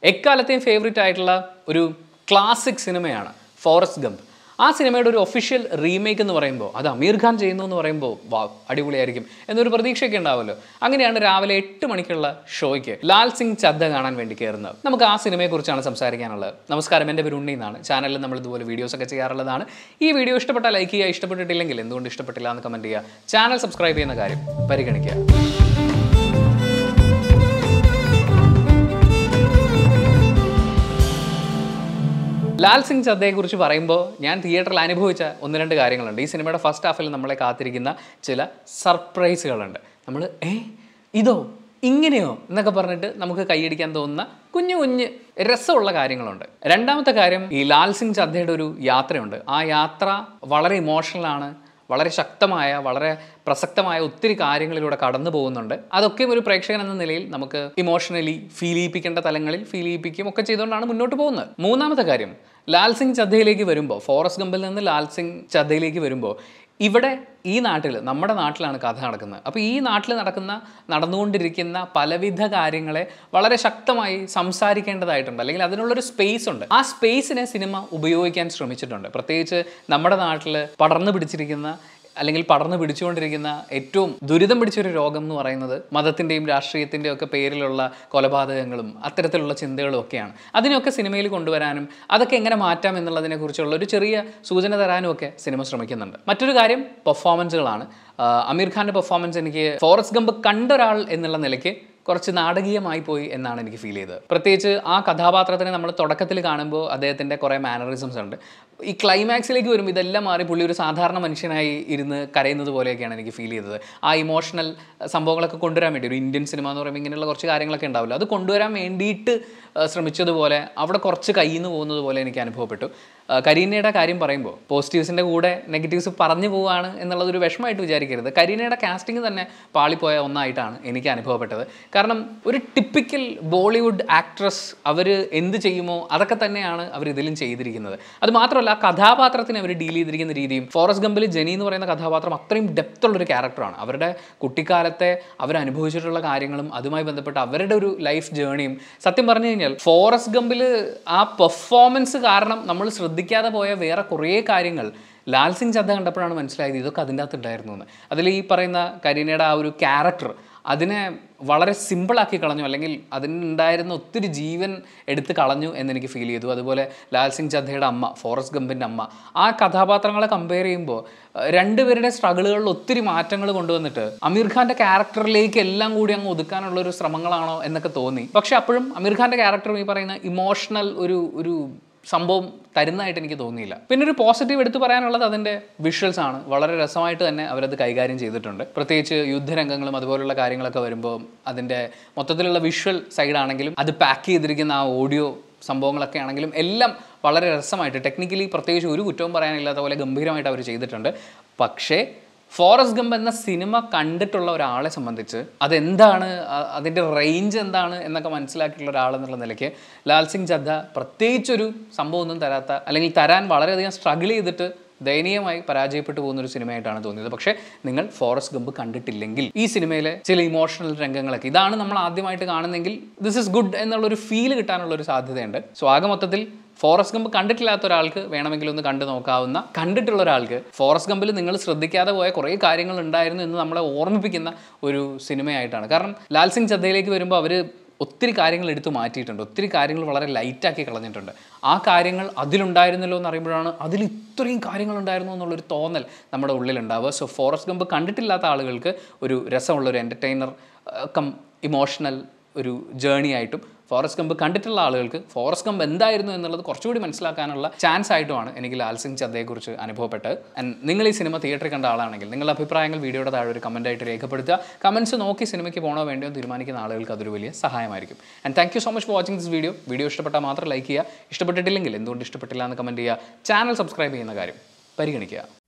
എക്കാലത്തെയും ഫേവറേറ്റ് ആയിട്ടുള്ള ഒരു ക്ലാസിക് സിനിമയാണ് ഫോറസ്റ്റ് ഗംപ് ആ സിനിമയുടെ ഒരു ഒഫീഷ്യൽ റീമേക്ക് എന്ന് പറയുമ്പോൾ അത് അമീർ ഖാൻ ചെയ്യുന്നു എന്ന് പറയുമ്പോൾ വാ അടിപൊളിയായിരിക്കും എന്നൊരു പ്രതീക്ഷയൊക്കെ ഉണ്ടാവുമല്ലോ അങ്ങനെയാണ് രാവിലെ എട്ട് മണിക്കുള്ള ഷോയ്ക്ക് ലാൽ സിംഗ് ചദ്ദ കാണാൻ വേണ്ടി കയറുന്നത് നമുക്ക് ആ സിനിമയെക്കുറിച്ചാണ് സംസാരിക്കാനുള്ളത് നമസ്കാരം എൻ്റെ പേര് ഉണ്ണി എന്നാണ് ചാനലിൽ നമ്മൾ ഇതുപോലെ വീഡിയോസ് ഒക്കെ ചെയ്യാറുള്ളതാണ് ഈ വീഡിയോ ഇഷ്ടപ്പെട്ടാൽ ലൈക്ക് ചെയ്യുക ഇഷ്ടപ്പെട്ടിട്ടില്ലെങ്കിൽ എന്തുകൊണ്ട് ഇഷ്ടപ്പെട്ടില്ല എന്ന് കമൻറ്റ് ചെയ്യുക ചാനൽ സബ്സ്ക്രൈബ് ചെയ്യുന്ന കാര്യം പരിഗണിക്കുക ലാൽ സിംഗ് ചദ്ദയെക്കുറിച്ച് പറയുമ്പോൾ ഞാൻ തിയേറ്ററിൽ അനുഭവിച്ച ഒന്ന് രണ്ട് കാര്യങ്ങളുണ്ട് ഈ സിനിമയുടെ ഫസ്റ്റ് ഹാഫിൽ നമ്മളെ കാത്തിരിക്കുന്ന ചില സർപ്രൈസുകളുണ്ട് നമ്മൾ ഏ ഇതോ ഇങ്ങനെയോ എന്നൊക്കെ പറഞ്ഞിട്ട് നമുക്ക് കൈയടിക്കാൻ തോന്നുന്ന കുഞ്ഞു കുഞ്ഞ് രസമുള്ള കാര്യങ്ങളുണ്ട് രണ്ടാമത്തെ കാര്യം ഈ ലാൽ സിംഗ് ചദ്ദയുടെ ഒരു യാത്രയുണ്ട് ആ യാത്ര വളരെ ഇമോഷണലാണ് വളരെ ശക്തമായ വളരെ പ്രസക്തമായ ഒത്തിരി കാര്യങ്ങളിലൂടെ കടന്നു പോകുന്നുണ്ട് അതൊക്കെ ഒരു പ്രേക്ഷകൻ എന്ന നിലയിൽ നമുക്ക് ഇമോഷണലി ഫീൽ ചെയ്യിപ്പിക്കേണ്ട തലങ്ങളിൽ ഫീൽ ചെയ്യിപ്പിക്കുകയും ഒക്കെ ചെയ്തുകൊണ്ടാണ് മുന്നോട്ട് പോകുന്നത് മൂന്നാമത്തെ കാര്യം ലാൽ സിംഗ് ചദ്ദയിലേക്ക് വരുമ്പോൾ ഫോറസ്റ്റ് ഗംപിൽ നിന്ന് ലാൽ സിംഗ് ചദ്ദയിലേക്ക് വരുമ്പോൾ ഇവിടെ ഈ നാട്ടിൽ നമ്മുടെ നാട്ടിലാണ് കഥ നടക്കുന്നത് അപ്പോൾ ഈ നാട്ടിൽ നടക്കുന്ന നടന്നുകൊണ്ടിരിക്കുന്ന പലവിധ കാര്യങ്ങളെ വളരെ ശക്തമായി സംസാരിക്കേണ്ടതായിട്ടുണ്ട് അല്ലെങ്കിൽ അതിനുള്ളൊരു സ്പേസ് ഉണ്ട് ആ സ്പേസിനെ സിനിമ ഉപയോഗിക്കാൻ ശ്രമിച്ചിട്ടുണ്ട് പ്രത്യേകിച്ച് നമ്മുടെ നാട്ടിൽ പടർന്നു പിടിച്ചിരിക്കുന്ന അല്ലെങ്കിൽ പടർന്നു പിടിച്ചുകൊണ്ടിരിക്കുന്ന ഏറ്റവും ദുരിതം പിടിച്ചൊരു രോഗം എന്ന് പറയുന്നത് മതത്തിൻ്റെയും രാഷ്ട്രീയത്തിൻ്റെയും ഒക്കെ പേരിലുള്ള കൊലപാതകങ്ങളും അത്തരത്തിലുള്ള ചിന്തകളും ഒക്കെയാണ് അതിനെയൊക്കെ സിനിമയിൽ കൊണ്ടുവരാനും അതൊക്കെ എങ്ങനെ മാറ്റാം എന്നുള്ളതിനെക്കുറിച്ചുള്ള ഒരു ചെറിയ സൂചന തരാനും ഒക്കെ സിനിമ ശ്രമിക്കുന്നുണ്ട് മറ്റൊരു കാര്യം പെർഫോമൻസുകളാണ് ആഹ് അമീർ ഖാൻ്റെ പെർഫോമൻസ് എനിക്ക് ഫോറസ്റ്റ് ഗംപ് കണ്ട ഒരാൾ എന്നുള്ള നിലയ്ക്ക് കുറച്ച് നാടകീയമായി പോയി എന്നാണ് എനിക്ക് ഫീൽ ചെയ്തത് പ്രത്യേകിച്ച് ആ കഥാപാത്രത്തിനെ നമ്മൾ തുടക്കത്തിൽ കാണുമ്പോൾ അദ്ദേഹത്തിൻ്റെ കുറേ മാനറിസംസ് ഉണ്ട് ഈ ക്ലൈമാക്സിലേക്ക് വരുമ്പോൾ ഇതെല്ലാം മാറി പുള്ളി ഒരു സാധാരണ മനുഷ്യനായി ഇരുന്ന് കരയുന്നത് പോലെയൊക്കെയാണ് എനിക്ക് ഫീൽ ചെയ്തത് ആ ഇമോഷണൽ സംഭവങ്ങളൊക്കെ കൊണ്ടുവരാൻ വേണ്ടി ഒരു ഇന്ത്യൻ സിനിമ എന്ന് പറയുമ്പോൾ ഇങ്ങനെയുള്ള കുറച്ച് കാര്യങ്ങളൊക്കെ ഉണ്ടാവില്ല അത് കൊണ്ടുവരാൻ വേണ്ടിയിട്ട് ആ, ശ്രമിച്ചതുപോലെ അവിടെ കുറച്ച് കയ്യിൽ നിന്ന് പോകുന്നത് പോലെ എനിക്ക് അനുഭവപ്പെട്ടു ആ, കരീനയുടെ കാര്യം പറയുമ്പോൾ പോസിറ്റീവ്സിൻ്റെ കൂടെ നെഗറ്റീവ്സ് പറഞ്ഞു പോവുകയാണ് എന്നുള്ളതൊരു വിഷമമായിട്ട് വിചാരിക്കരുത് കരീനയുടെ കാസ്റ്റിംഗ് തന്നെ പാളിപ്പോയ ഒന്നായിട്ടാണ് എനിക്ക് അനുഭവപ്പെട്ടത് കാരണം ഒരു ടിപ്പിക്കൽ ബോളിവുഡ് ആക്ട്രസ് അവർ എന്ത് ചെയ്യുമോ അതൊക്കെ തന്നെയാണ് അവർ ഇതിലും ചെയ്തിരിക്കുന്നത് അത് മാത്രമല്ല ആ കഥാപാത്രത്തിനെ അവർ ഡീൽ ചെയ്തിരിക്കുന്ന രീതിയും ഫോറസ്റ്റ് ഗംപിൽ ജെനി എന്ന് പറയുന്ന കഥാപാത്രം അത്രയും ഡെപ്ത് ഉള്ളൊരു ക്യാരക്ടറാണ് അവരുടെ കുട്ടിക്കാലത്തെ അവർ അനുഭവിച്ചിട്ടുള്ള കാര്യങ്ങളും അതുമായി ബന്ധപ്പെട്ട് അവരുടെ ഒരു ലൈഫ് ജേണിയും സത്യം പറഞ്ഞു കഴിഞ്ഞാൽ ഫോറസ്റ്റ് ഗംപിൽ ആ പെർഫോമൻസ് കാരണം നമ്മൾ ശ്രദ്ധിക്കാതെ പോയ വേറെ കുറേ കാര്യങ്ങൾ ലാൽ സിംഗ് ചദ്ദ കണ്ടപ്പോഴാണ് മനസ്സിലായത് ഇതൊക്കെ അതിൻ്റെ അകത്ത് ഉണ്ടായിരുന്നു എന്ന് അതിൽ ഈ പറയുന്ന കരീനയുടെ ആ ഒരു ക്യാരക്ടർ അതിനെ വളരെ സിമ്പിളാക്കി കളഞ്ഞു അല്ലെങ്കിൽ അതിനുണ്ടായിരുന്ന ഒത്തിരി ജീവൻ എടുത്ത് കളഞ്ഞു എന്നെനിക്ക് ഫീൽ ചെയ്തു അതുപോലെ ലാൽ സിംഗ് ചദ്ദയുടെ അമ്മ ഫോറസ്റ്റ് ഗംപിൻ്റെ അമ്മ ആ കഥാപാത്രങ്ങളെ കമ്പയർ ചെയ്യുമ്പോൾ അഹ് രണ്ടുപേരുടെ സ്ട്രഗിളുകളിൽ ഒത്തിരി മാറ്റങ്ങൾ കൊണ്ടുവന്നിട്ട് അമീർ ഖാൻ്റെ ക്യാരക്ടറിലേക്ക് എല്ലാം കൂടി അങ്ങ് ഒതുക്കാനുള്ള ഒരു ശ്രമങ്ങളാണോ എന്നൊക്കെ തോന്നി പക്ഷെ അപ്പോഴും അമീർ ഖാൻ്റെ ക്യാരക്ടറും ഈ പറയുന്ന ഇമോഷണൽ ഒരു ഒരു സംഭവം തരുന്നതായിട്ട് എനിക്ക് തോന്നിയില്ല പിന്നെ ഒരു പോസിറ്റീവ് എടുത്തു പറയാനുള്ളത് അതിൻ്റെ വിഷ്വൽസ് ആണ് വളരെ രസമായിട്ട് തന്നെ അവരത് കൈകാര്യം ചെയ്തിട്ടുണ്ട് പ്രത്യേകിച്ച് യുദ്ധരംഗങ്ങളും അതുപോലുള്ള കാര്യങ്ങളൊക്കെ വരുമ്പോൾ അതിൻ്റെ മൊത്തത്തിലുള്ള വിഷ്വൽ സൈഡാണെങ്കിലും അത് പാക്ക് ചെയ്തിരിക്കുന്ന ആ ഓഡിയോ സംഭവങ്ങളൊക്കെ ആണെങ്കിലും എല്ലാം വളരെ രസമായിട്ട് ടെക്നിക്കലി പ്രത്യേകിച്ച് ഒരു കുറ്റവും പറയാനില്ലാത്ത പോലെ ഗംഭീരമായിട്ട് അവർ ചെയ്തിട്ടുണ്ട് പക്ഷേ ഫോറസ്റ്റ് ഗംപ് എന്ന സിനിമ കണ്ടിട്ടുള്ള ഒരാളെ സംബന്ധിച്ച് അതെന്താണ് അ- അതിൻ്റെ റേഞ്ച് എന്താണ് എന്നൊക്കെ മനസ്സിലാക്കിയിട്ടുള്ള ഒരാളെന്നുള്ള നിലയ്ക്ക് ലാൽ സിംഗ് ചദ്ദ പ്രത്യേകിച്ചൊരു സംഭവമൊന്നും തരാത്ത അല്ലെങ്കിൽ തരാൻ വളരെയധികം സ്ട്രഗിൾ ചെയ്തിട്ട് ദയനീയമായി പരാജയപ്പെട്ടു പോകുന്ന ഒരു സിനിമയായിട്ടാണ് തോന്നിയത് പക്ഷേ നിങ്ങൾ ഫോറസ്റ്റ് ഗംപ് കണ്ടിട്ടില്ലെങ്കിൽ ഈ സിനിമയിലെ ചില ഇമോഷണൽ രംഗങ്ങളൊക്കെ ഇതാണ് നമ്മൾ ആദ്യമായിട്ട് കാണുന്നെങ്കിൽ ദിസ് ഇസ് ഗുഡ് എന്നുള്ളൊരു ഫീൽ കിട്ടാനുള്ള ഒരു സാധ്യതയുണ്ട് സോ ആകെ മൊത്തത്തിൽ ഫോറസ്റ്റ് ഗംപ് കണ്ടിട്ടില്ലാത്ത ഒരാൾക്ക് വേണമെങ്കിൽ ഒന്ന് കണ്ടു നോക്കാവുന്ന കണ്ടിട്ടുള്ള ഒരാൾക്ക് ഫോറസ്റ്റ് ഗംപിൽ നിങ്ങൾ ശ്രദ്ധിക്കാതെ പോയ കുറേ കാര്യങ്ങൾ ഉണ്ടായിരുന്നു എന്ന് നമ്മളെ ഓർമ്മിപ്പിക്കുന്ന ഒരു സിനിമയായിട്ടാണ് കാരണം ലാൽ സിംഗ് ചദ്ദയിലേക്ക് വരുമ്പോൾ അവർ ഒത്തിരി കാര്യങ്ങൾ എടുത്തു മാറ്റിയിട്ടുണ്ട് ഒത്തിരി കാര്യങ്ങൾ വളരെ ലൈറ്റാക്കി കളഞ്ഞിട്ടുണ്ട് ആ കാര്യങ്ങൾ അതിലുണ്ടായിരുന്നല്ലോ എന്ന് അറിയുമ്പോഴാണ് അതിൽ ഇത്രയും കാര്യങ്ങളുണ്ടായിരുന്നു എന്നുള്ളൊരു തോന്നൽ നമ്മുടെ ഉള്ളിലുണ്ടാവുക സോ ഫോറസ്റ്റ് ഗംപ് കണ്ടിട്ടില്ലാത്ത ആളുകൾക്ക് ഒരു രസമുള്ള ഒരു എൻ്റർടൈനർ കം ഇമോഷണൽ ഒരു ജേണി ആയിട്ടും ഫോറസ്റ്റ് ഗംപ് കണ്ടിട്ടുള്ള ആളുകൾക്ക് ഫോറസ്റ്റ് ഗംപ് എന്തായിരുന്നു എന്നുള്ളത് കുറച്ചുകൂടി മനസ്സിലാക്കാനുള്ള ചാൻസ് ആയിട്ടുമാണ് എനിക്ക് ലാൽ സിംഗ് ചദ്ദയെക്കുറിച്ച് അനുഭവപ്പെട്ടത് ആൻഡ് നിങ്ങൾ ഈ സിനിമ തിയേറ്ററിൽ കണ്ട ആളാണെങ്കിൽ നിങ്ങളുടെ അഭിപ്രായങ്ങൾ വീഡിയോയുടെ താഴെ ഒരു കമൻ്റ് ആയിട്ട് രേഖപ്പെടുത്തുക കമൻസ് നോക്കി സിനിമയ്ക്ക് പോകണോ വേണ്ടയോ എന്ന് തീരുമാനിക്കുന്ന ആളുകൾക്ക് അതൊരു വലിയ സഹായമായിരിക്കും and thank you so much for watching this video video ഇഷ്ടപ്പെട്ടാൽ മാത്രം ലൈക്ക് ചെയ്യുക ഇഷ്ടപ്പെട്ടിട്ടില്ലെങ്കിൽ എന്തുകൊണ്ട് ഇഷ്ടപ്പെട്ടില്ല എന്ന് കമൻറ്റ് ചെയ്യുക ചാനൽ സബ്സ്ക്രൈബ് ചെയ്യുന്ന കാര്യം പരിഗണിക്കുക